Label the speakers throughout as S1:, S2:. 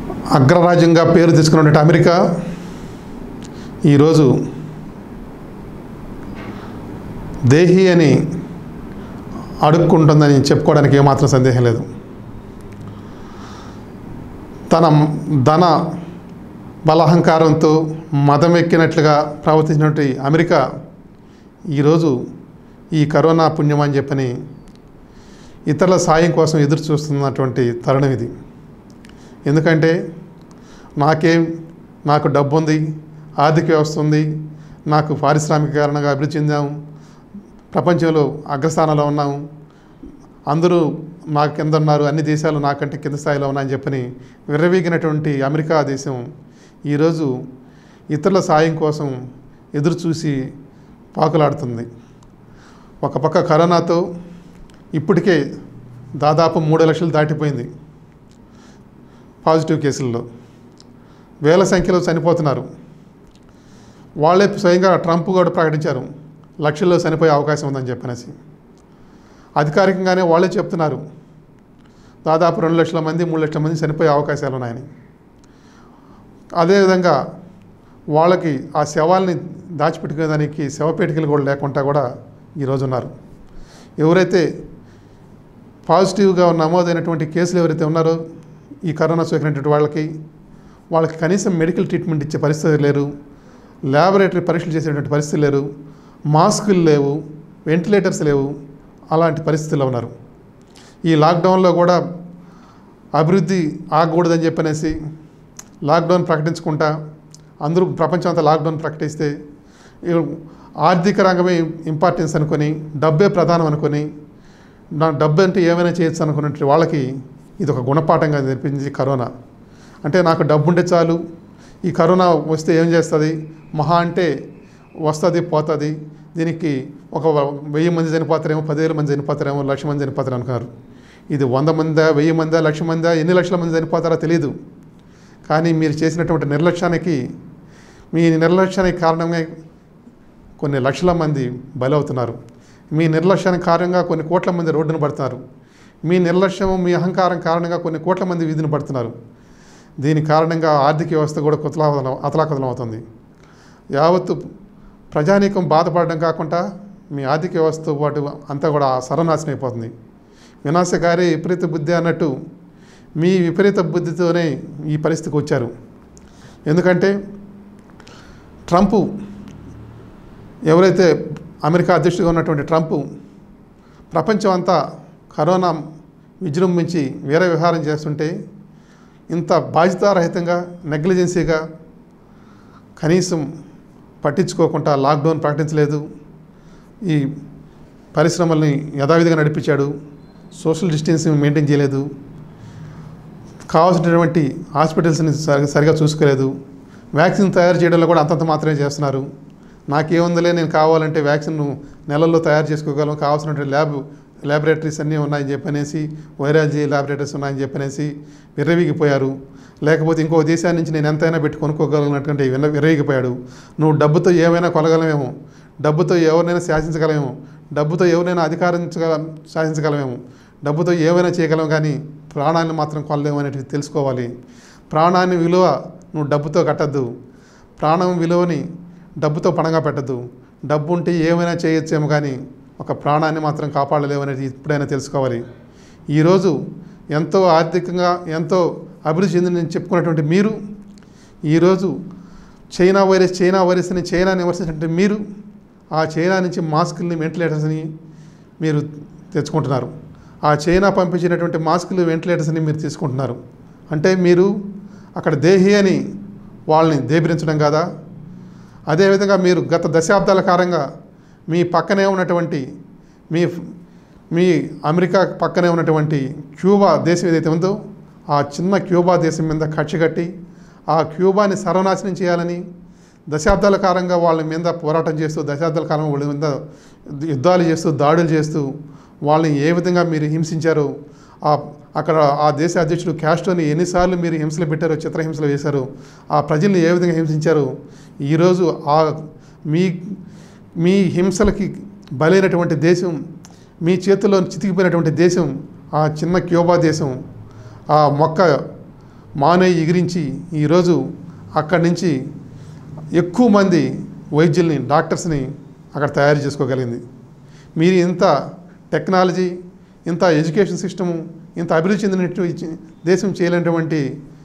S1: అగ్రరాజ్యంగా పేరు తీసుకున్నటువంటి అమెరికా ఈరోజు దేహి అని అడుక్కుంటుందని చెప్పుకోవడానికి ఏమాత్రం సందేహం లేదు తన ధన బలహంకారంతో మదం ఎక్కినట్లుగా ప్రవర్తించినటువంటి అమెరికా ఈరోజు ఈ కరోనా పుణ్యం అని చెప్పని ఇతరుల సాయం కోసం ఎదురు చూస్తున్నటువంటి తరుణం ఇది ఎందుకంటే నాకేం నాకు డబ్బు ఉంది ఆర్థిక వ్యవస్థ ఉంది నాకు పారిశ్రామిక కారణంగా అభివృద్ధి చెందాము ప్రపంచంలో అగ్రస్థానంలో ఉన్నాము అందరూ నా కింద ఉన్నారు అన్ని దేశాలు నాకంటే కింద స్థాయిలో ఉన్నాయని చెప్పని విర్రవీగినటువంటి అమెరికా దేశం ఈరోజు ఇతరుల సాయం కోసం ఎదురు చూసి పాకులాడుతుంది ఒక పక్క కరోనాతో ఇప్పటికే దాదాపు మూడు లక్షలు దాటిపోయింది పాజిటివ్ కేసుల్లో వేల సంఖ్యలో చనిపోతున్నారు వాళ్ళే స్వయంగా ట్రంప్ కూడా ప్రకటించారు లక్షల్లో చనిపోయే అవకాశం ఉందని చెప్పనేసి అధికారికంగానే వాళ్ళే చెప్తున్నారు దాదాపు రెండు లక్షల మంది మూడు లక్షల మంది చనిపోయే అవకాశాలు ఉన్నాయని అదేవిధంగా వాళ్ళకి ఆ శవాల్ని దాచిపెట్టుకునేదానికి శవపేటికలు కూడా లేకుండా కూడా ఈరోజు ఉన్నారు ఎవరైతే పాజిటివ్గా నమోదైనటువంటి కేసులు ఎవరైతే ఉన్నారో ఈ కరోనా సోకినటువంటి వాళ్ళకి వాళ్ళకి కనీసం మెడికల్ ట్రీట్మెంట్ ఇచ్చే పరిస్థితి లేరు ల్యాబొరేటరీ పరీక్షలు చేసేటువంటి పరిస్థితి లేరు మాస్కులు లేవు వెంటిలేటర్స్ లేవు అలాంటి పరిస్థితుల్లో ఉన్నారు ఈ లాక్డౌన్లో కూడా అభివృద్ధి ఆగకూడదని చెప్పనేసి లాక్డౌన్ ప్రకటించుకుంటా అందరూ ప్రపంచం అంతా లాక్డౌన్ ప్రకటిస్తే ఈ ఆర్థిక రంగమే ఇంపార్టెన్స్ అనుకొని డబ్బే ప్రధానం అనుకొని నా డబ్బు అంటే ఏమైనా చేయొచ్చు అనుకున్నట్టు వాళ్ళకి ఇది ఒక గుణపాఠంగా నేర్పించింది కరోనా అంటే నాకు డబ్బు ఉంటే చాలు ఈ కరోనా వస్తే ఏం చేస్తుంది మహా అంటే వస్తుంది పోతుంది దీనికి ఒక వెయ్యి మంది చనిపోతారేమో పదివేల మంది చనిపోతారేమో లక్ష మంది చనిపోతారు అనుకున్నారు ఇది వంద మందా వెయ్యి మందా లక్ష మందా ఎన్ని లక్షల మంది చనిపోతారో తెలియదు కానీ మీరు చేసినటువంటి నిర్లక్ష్యానికి మీ నిర్లక్ష్యానికి కారణంగా కొన్ని లక్షల మంది బలవుతున్నారు మీ నిర్లక్ష్యానికి కారణంగా కొన్ని కోట్ల మంది రోడ్డున పడుతున్నారు మీ నిర్లక్ష్యం మీ అహంకారం కారణంగా కొన్ని కోట్ల మంది వీధిని పడుతున్నారు దీని కారణంగా ఆర్థిక వ్యవస్థ కూడా కుతలాకుతలం అతలాకుతలం అవుతుంది యావత్తు ప్రజానీకం బాధపడడం కాకుండా మీ ఆర్థిక వ్యవస్థతో పాటు అంతా కూడా సర్వనాశనం అయిపోతుంది వినాశకారి విపరీత బుద్ధి అన్నట్టు మీ విపరీత బుద్ధితోనే ఈ పరిస్థితికి వచ్చారు ఎందుకంటే ట్రంప్ ఎవరైతే అమెరికా అధ్యక్షుడిగా ఉన్నటువంటి ట్రంప్ ప్రపంచం అంతా కరోనా విజృంభించి వీర విహారం చేస్తుంటే ఇంత బాధ్యతారహితంగా నెగ్లిజెన్సీగా కనీసం పట్టించుకోకుండా లాక్డౌన్ ప్రకటించలేదు ఈ పరిశ్రమల్ని యథావిధిగా నడిపించాడు సోషల్ డిస్టెన్సింగ్ మెయింటైన్ చేయలేదు కావాల్సినటువంటి హాస్పిటల్స్ని సరిగా సరిగా చూసుకోలేదు వ్యాక్సిన్ తయారు చేయడంలో కూడా అంతంత మాత్రమే చేస్తున్నారు నాకేముందిలే నేను కావాలంటే వ్యాక్సిన్ నెలల్లో తయారు చేసుకోగలను కావాల్సినటువంటి ల్యాబ్ ల్యాబొరేటరీస్ అన్నీ ఉన్నాయని చెప్పనేసి వైరాలజీ ల్యాబొరేటరీస్ ఉన్నాయని చెప్పనేసి విర్రవీగిపోయారు లేకపోతే ఇంకో దేశాన్ని నుంచి నేను ఎంతైనా పెట్టి కొనుక్కోగలిగినటువంటి విన్న విర్రవీగిపోయాడు నువ్వు డబ్బుతో ఏమైనా కొనగలమేమో డబ్బుతో ఎవరినైనా శాసించగలమేమో డబ్బుతో ఎవరినైనా అధికారించగల శాసించగలమేమో డబ్బుతో ఏమైనా చేయగలం కానీ ప్రాణాన్ని మాత్రం కొనలేము అనేటివి తెలుసుకోవాలి ప్రాణాన్ని విలువ నువ్వు డబ్బుతో కట్టద్దు ప్రాణం విలువని డబ్బుతో పణంగా పెట్టద్దు డబ్బు ఉంటే ఏమైనా చేయొచ్చేమో కానీ ఒక ప్రాణాన్ని మాత్రం కాపాడలేవు అనేది ఇప్పుడైనా తెలుసుకోవాలి ఈరోజు ఎంతో ఆర్థికంగా ఎంతో అభివృద్ధి చెందిన చెప్పుకున్నటువంటి మీరు ఈరోజు చైనా వైరస్ చైనా వైరస్ అని చైనా నివసించినటువంటి మీరు ఆ చైనా నుంచి మాస్కుల్ని వెంటిలేటర్స్ని మీరు తెచ్చుకుంటున్నారు ఆ చైనా పంపించినటువంటి మాస్కులు వెంటిలేటర్స్ని మీరు తీసుకుంటున్నారు అంటే మీరు అక్కడ దేహి అని వాళ్ళని దేబిరించడం కాదా అదేవిధంగా మీరు గత దశాబ్దాల కాలంగా మీ పక్కనే ఉన్నటువంటి మీ మీ అమెరికా పక్కనే ఉన్నటువంటి క్యూబా దేశం ఏదైతే ఉందో ఆ చిన్న క్యూబా దేశం మీద కక్ష కట్టి ఆ క్యూబాని సర్వనాశనం చేయాలని దశాబ్దాల కాలంగా వాళ్ళ మీద పోరాటం చేస్తూ దశాబ్దాల కాలంగా వాళ్ళ మీద యుద్ధాలు చేస్తూ దాడులు చేస్తూ వాళ్ళని ఏ విధంగా మీరు హింసించారో ఆ అక్కడ ఆ దేశ అధ్యక్షుడు క్యాస్ట్రోని ఎన్నిసార్లు మీరు హింసలు పెట్టారో చిత్రహింసలు వేశారో ఆ ప్రజల్ని ఏ విధంగా హింసించారో ఈరోజు ఆ మీ మీ హింసలకి బలైనటువంటి దేశం మీ చేతుల్లో చితికిపోయినటువంటి దేశం ఆ చిన్న క్యూబా దేశం ఆ మొక్క మానే ఎగిరించి ఈరోజు అక్కడి నుంచి ఎక్కువ మంది వైద్యుల్ని డాక్టర్స్ని అక్కడ తయారు చేసుకోగలిగింది మీరు ఇంత టెక్నాలజీ ఇంత ఎడ్యుకేషన్ సిస్టము ఇంత అభివృద్ధి చెందినటువంటి దేశం చేయలేనటువంటి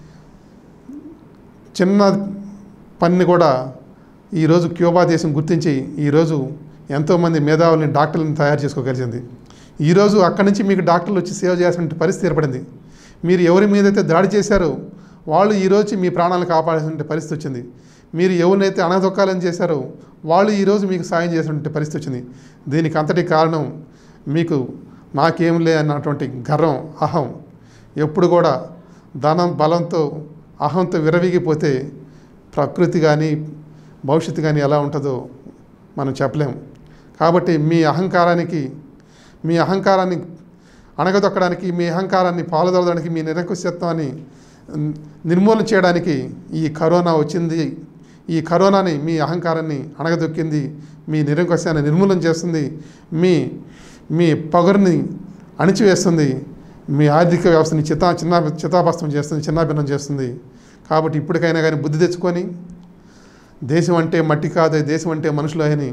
S1: చిన్న పనిని కూడా ఈరోజు క్యూబా దేశం గుర్తించి ఈరోజు ఎంతోమంది మేధావుల్ని డాక్టర్లను తయారు చేసుకోగలిగింది ఈరోజు అక్కడి నుంచి మీకు డాక్టర్లు వచ్చి సేవ చేయాల్సిన పరిస్థితి ఏర్పడింది మీరు ఎవరి మీదైతే దాడి చేశారో వాళ్ళు ఈరోజు మీ ప్రాణాలను కాపాడాల్సిన పరిస్థితి వచ్చింది మీరు ఎవరినైతే అణదొక్కాలని చేశారో వాళ్ళు ఈరోజు మీకు సాయం చేసినటువంటి పరిస్థితి వచ్చింది దీనికి అంతటి కారణం మీకు నాకేం లే అన్నటువంటి గర్వం అహం ఎప్పుడు కూడా ధనం బలంతో అహంతో విరవిగిపోతే ప్రకృతి కానీ భవిష్యత్తు కానీ ఎలా ఉంటుందో మనం చెప్పలేం కాబట్టి మీ అహంకారానికి మీ అహంకారాన్ని అణగదొక్కడానికి మీ అహంకారాన్ని పాలదొలడానికి మీ నిరంకుశత్వాన్ని మ్, నిర్మూలన చేయడానికి ఈ కరోనా వచ్చింది ఈ కరోనాని మీ అహంకారాన్ని అణగదొక్కింది మీ నిరంకుశాన్ని నిర్మూలన చేస్తుంది మీ మీ పొగరుని అణిచివేస్తుంది మీ ఆర్థిక వ్యవస్థని చితా చిన్న చితాభస్తం చేస్తుంది చిన్నాభిన్నం చేస్తుంది కాబట్టి ఇప్పటికైనా కానీ బుద్ధి తెచ్చుకొని దేశం అంటే మట్టి కాదు దేశం అంటే మనుషులు అని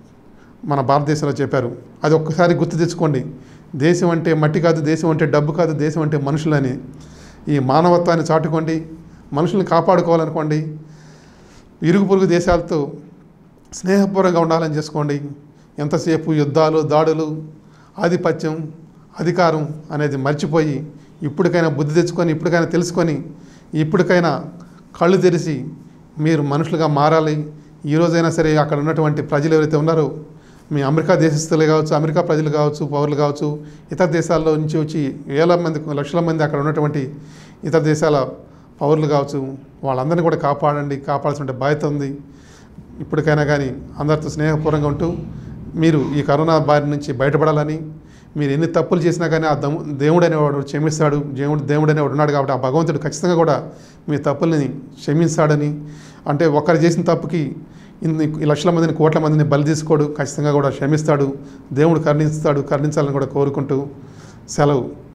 S1: మన భారతదేశంలో చెప్పారు అది ఒక్కసారి గుర్తు తెచ్చుకోండి దేశం అంటే మట్టి కాదు దేశం అంటే డబ్బు కాదు దేశం అంటే మనుషులు అని ఈ మానవత్వాన్ని చాటుకోండి మనుషుల్ని కాపాడుకోవాలనుకోండి ఇరుగు పొరుగు దేశాలతో స్నేహపూర్వకంగా ఉండాలని చేసుకోండి ఎంతసేపు యుద్ధాలు దాడులు ఆధిపత్యం అధికారం అనేది మర్చిపోయి ఇప్పటికైనా బుద్ధి తెచ్చుకొని ఇప్పటికైనా తెలుసుకొని ఇప్పటికైనా కళ్ళు తెరిచి మీరు మనుషులుగా మారాలి ఈ రోజైనా సరే అక్కడ ఉన్నటువంటి ప్రజలు ఎవరైతే ఉన్నారో మీ అమెరికా దేశస్తులే కావచ్చు అమెరికా ప్రజలు కావచ్చు పౌరులు కావచ్చు ఇతర దేశాల్లో నుంచి వచ్చి వేల మంది లక్షల మంది అక్కడ ఉన్నటువంటి ఇతర దేశాల పౌరులు కావచ్చు వాళ్ళందరినీ కూడా కాపాడండి కాపాడాల్సిన బాధ్యత ఉంది ఇప్పటికైనా కానీ అందరితో స్నేహపూర్వకంగా ఉంటూ మీరు ఈ కరోనా బారి నుంచి బయటపడాలని మీరు ఎన్ని తప్పులు చేసినా కానీ ఆ దము దేవుడు అనేవాడు క్షమిస్తాడు దేవుడు దేవుడు అనేవాడు ఉన్నాడు కాబట్టి ఆ భగవంతుడు ఖచ్చితంగా కూడా మీ తప్పుల్ని క్షమిస్తాడని అంటే ఒకరు చేసిన తప్పుకి ఇన్ని ఈ లక్షల మందిని కోట్ల మందిని బలి తీసుకోడు ఖచ్చితంగా కూడా క్షమిస్తాడు దేవుడు కరుణిస్తాడు కరుణించాలని కూడా కోరుకుంటూ సెలవు